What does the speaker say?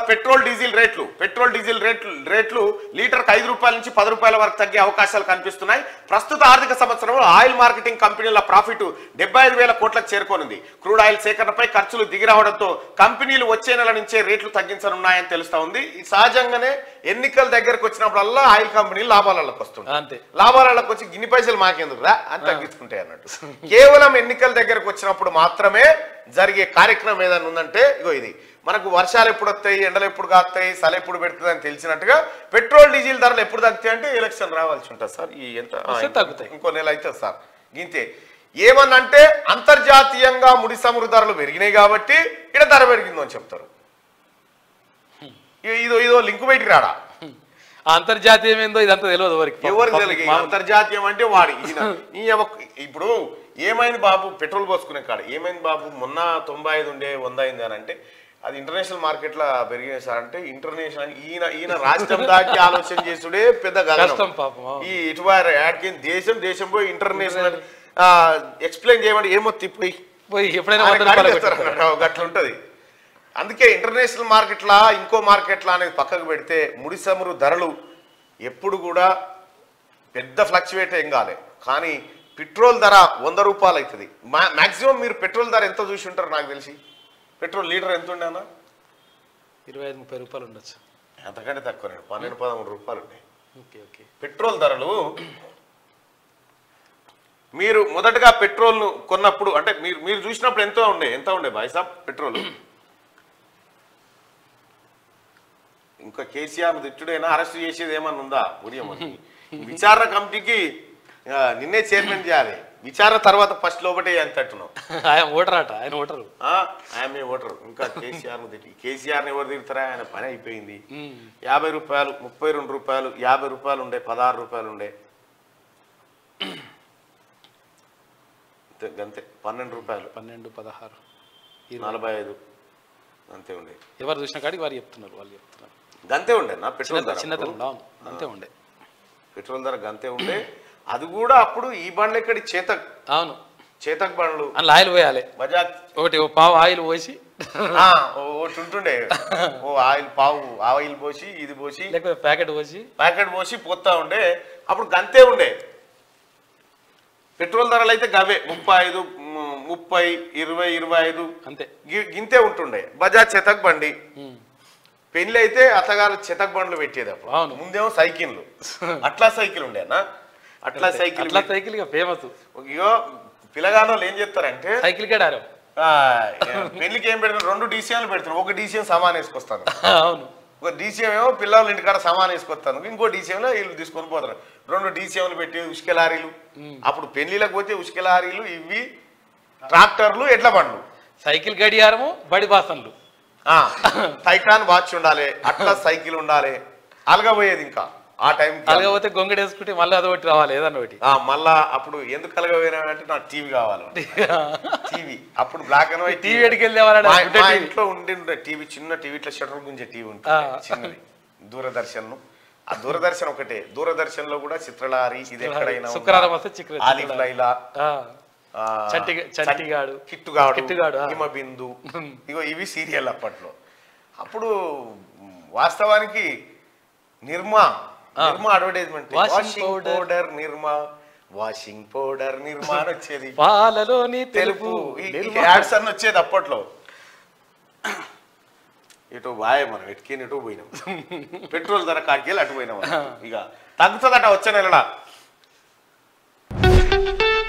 Petrol diesel రేట్లు petrol diesel రేట్లు రేట్లు లీటర్కి ఐదు రూపాయల నుంచి పది రూపాయల వరకు తగ్గే అవకాశాలు కనిపిస్తున్నాయి ప్రస్తుత ఆర్థిక సంవత్సరంలో ఆయిల్ మార్కెటింగ్ కంపెనీల ప్రాఫిట్ డెబ్బై ఐదు వేల కోట్లకు చేరుకోనుంది క్రూడ్ ఆయిల్ సేకరణపై ఖర్చులు దిగిరావడంతో కంపెనీలు వచ్చే నెల నుంచే రేట్లు తగ్గించనున్నాయని తెలుస్తా ఉంది ఈ సహజంగానే ఎన్నికల దగ్గరకు వచ్చినప్పుడల్లా ఆయిల్ కంపెనీలు లాభాలకు వస్తుంటాయి అంతే లాభాలకు వచ్చి గిన్ని పైసలు మాకెందుకు రా అని తగ్గించుకుంటాయి అన్నట్టు కేవలం ఎన్నికల దగ్గరకు వచ్చినప్పుడు మాత్రమే జరిగే కార్యక్రమం ఏదైనా ఉందంటే ఇగో ఇది మనకు వర్షాలు ఎప్పుడు వస్తాయి ఎండలు ఎప్పుడు కాస్తాయి సల ఎప్పుడు పెడుతుంది అని తెలిసినట్టుగా పెట్రోల్ డీజిల్ ధరలు ఎప్పుడు తగ్గుతాయి అంటే ఎలక్షన్ రావాల్సి ఉంటుంది సార్ ఈ ఎంత ఆ, వస్తే తగ్గుతాయి. ఇంకో నెల అవుతుంది సార్ గింతే ఏమన్నంటే అంతర్జాతీయంగా ముడి చమురు ధరలు పెరిగినాయి కాబట్టి ఇక్కడ ధర పెరిగిందో అని చెప్తారు ఇ- ఇదో ఇదో లింక్ బయటికి రాడా ఆ అంతర్జాతీయం ఏందో ఇదంతా తెలియదు ఎవరికి ఎవరికి తెలియదు ఈ అంతర్జాతీయం అంటే వాడి ఈయన ఈ ఎవ- ఇప్పుడు ఏమైంది బాబు పెట్రోల్ పోసుకునే కాడ ఏమైంది బాబు మొన్న తొంభై ఐదు ఉండే వంద అయింది అని అంటే అది ఇంటర్నేషనల్ మార్కెట్ లో పెరిగినాయి సార్ అంటే ఇంటర్నేషనల్ ఈయన ఈయన రాష్ట్రం దాటి ఆలోచన చేసుడే పెద్ద గగనం. కష్టం పాపం, అవును. ఈ ఇటువారు యాడ్కి దేశం దేశం పోయి ఇంటర్నేషనల్ ఎక్స్ప్లెయిన్ చేయమని ఏమో తిప్పిపోయి పోయి ఎప్పుడైనా ఆయన వంద రూపాయలు కాడికేస్తారు పెట్టుకుంటారు. అన్నట్టు, గట్ల ఉంటది అందుకే ఇంటర్నేషనల్ మార్కెట్లా ఇంకో మార్కెట్లా అనేది పక్కకు పెడితే ముడి చమురు ధరలు ఎప్పుడు కూడా పెద్ద ఫ్లక్చువేట్ ఏం కాలే కానీ పెట్రోల్ ధర వంద రూపాయలు అవుతుంది మాక్సిమం మీరు పెట్రోల్ ధర ఎంత చూసి ఉంటారు నాకు తెలిసి పెట్రోల్ లీటర్ ఎంత ఉండేనా ఇరవై ఐదు ముప్పై రూపాయలు ఉండొచ్చు అంతకంటే తక్కువ పన్నెండు పదమూడు రూపాయలు ఉన్నాయి ఓకే ఓకే పెట్రోల్ ధరలు మీరు మొదటగా పెట్రోల్ను కొన్నప్పుడు అంటే మీరు మీరు చూసినప్పుడు ఎంతో ఉండే ఎంత ఉండే బాయ్సాబ్ పెట్రోల్ ఇంకా కేసీఆర్ తిట్టుడైనా అరెస్ట్ చేసేది ఏమన్నా ఉందా ఉదయం విచారణ కమిటీకి ఆ, నిన్నే చైర్మన్ చేయాలి విచారణ తర్వాత ఫస్ట్ లోపటే అంతట్టున్నావు ఆయన ఓటర్ అట ఆయన ఓటరు ఆమె ఓటరు ఇంకా కేసీఆర్ తిట్టి కేసీఆర్ని ఎవరు తిడతారా ఆయన పని అయిపోయింది యాభై రూపాయలు ముప్పై రెండు రూపాయలు యాభై రూపాయలు ఉండే పదహారు రూపాయలు ఉండే అంతే, గంతే పన్నెండు రూపాయలు పన్నెండు పదహారు ఇరవై. నలభై ఐదు అంతే ఉండే ఎవరు చూసిన కాడికి వారు చెప్తున్నారు వాళ్ళు చెప్తున్నారు గంతే ఉండే నా పెట్రోల్ చిన్న ధర చిన్నతనం అవును అంతే ఉండే పెట్రోల్ ధర గంతే ఉండే అది కూడా అప్పుడు ఈ బండ్లు ఎక్కడి చేతక్ అవును చేతక్ బండ్లు అందులో ఆయిల్ పోయాలి బజాజ్ ఒకటి ఓ పావు ఆయిల్ పోసి ఆ, ఓ ఒకటి ఉంటుండే ఓ ఆయిల్ పావు ఆయిల్ పోసి ఇది పోసి లేకపోతే ప్యాకెట్ పోసి ప్యాకెట్ పోసి పోతా ఉండే అప్పుడు గంతే ఉండే పెట్రోల్ ధరలు అయితే గవే ముప్పై ఐదు ము- ముప్పై ఇరవై ఇరవై ఐదు అంతే గి- గింతే ఉంటుండే బజాజ్ చెతక్ బండి ఉమ్. పెళ్లి అయితే అత్తగారు చెతక్ బండ్లు పెట్టేది అప్పుడు అవును. ముందేమో సైకిళ్ళు అట్లా సైకిల్ ఉండేనా అట్లా సైకిల్ అట్లా సైకిల్ ఇక ఫేమస్ ఇగో పిల్లగానోళ్ళు ఏం చెప్తారంటే సైకిల్ కేడారు ఆ, పెళ్లికి ఏం పెడతారు రెండు డీసీఎంలు పెడతారు ఒక డీసీఎం సామాన్ వేసుకొస్తాను అవును ఒక డీసీఎం ఏమో పిల్లల ఇంటికాడ సామాన్ వేసుకొస్తాను ఇంకో డీసీఎంలో వీళ్ళు తీసుకొని పోతారు రెండు డీసీఎంలు పెట్టి ఉసుక లారీలు అప్పుడు పెళ్లిలకు పోతే ఉసుక లారీలు ఇవి ట్రాక్టర్లు ఎడ్ల బండ్లు సైకిల్ గడియారము బడి బాసన్లు ఆ, టైటాన్ వాచ్ ఉండాలి అట్లా సైకిల్ ఉండాలి అలగబోయేది ఇంకా ఆ టైం అలాగపోతే గొంగడి వేసుకుంటే మళ్ళీ అదొకటి రావాలి ఏదన్నా ఒకటి మళ్ళా అప్పుడు ఎందుకు అలగబోయినా అంటే నాకు టీవీ కావాలి టీవీ అప్పుడు బ్లాక్ అండ్ వైట్ టీవీ ఎడికి వెళ్ళేవాళ్ళ మా గుడ్డ మా టీవీ ఇంట్లో ఉండి ఉండే టీవీ చిన్న టీవీ ఇట్లా షటర్ గుంజే టీవీ ఆ. ఉంటుంది చిన్నది దూరదర్శన్ ఆ దూరదర్శన్ ఒకటే దూరదర్శన్ లో కూడా చిత్రలారి ఇది ఎక్కడైనా ఉందా? శుక్రవారం వస్తే చిక్ర ఆలిఫ్ లైలా ఆ, ఆ, చంటి- చంటిగాడు. కిట్టుగాడు కిట్టుగాడు, ఆ. హిమబిందు ఇగో ఇవి సీరియల్ అప్పట్లో అప్పుడు మ్, వాస్తవానికి Nirma Nirma advertisement Washing washing powder. Powder Nirma washing powder Nirma అని వచ్చేది పాలలోని తెలుపు తెలుపు యాడ్స్ అన్ని వచ్చేది అప్పట్లో ఇటు బాయ్ మనం ఎటుకేని ఇటు పోయినాం పెట్రోల్ ధర కాడికి వెళ్ళి అటు పోయినాం ఇక తగ్గుతుందట వచ్చే నెలలా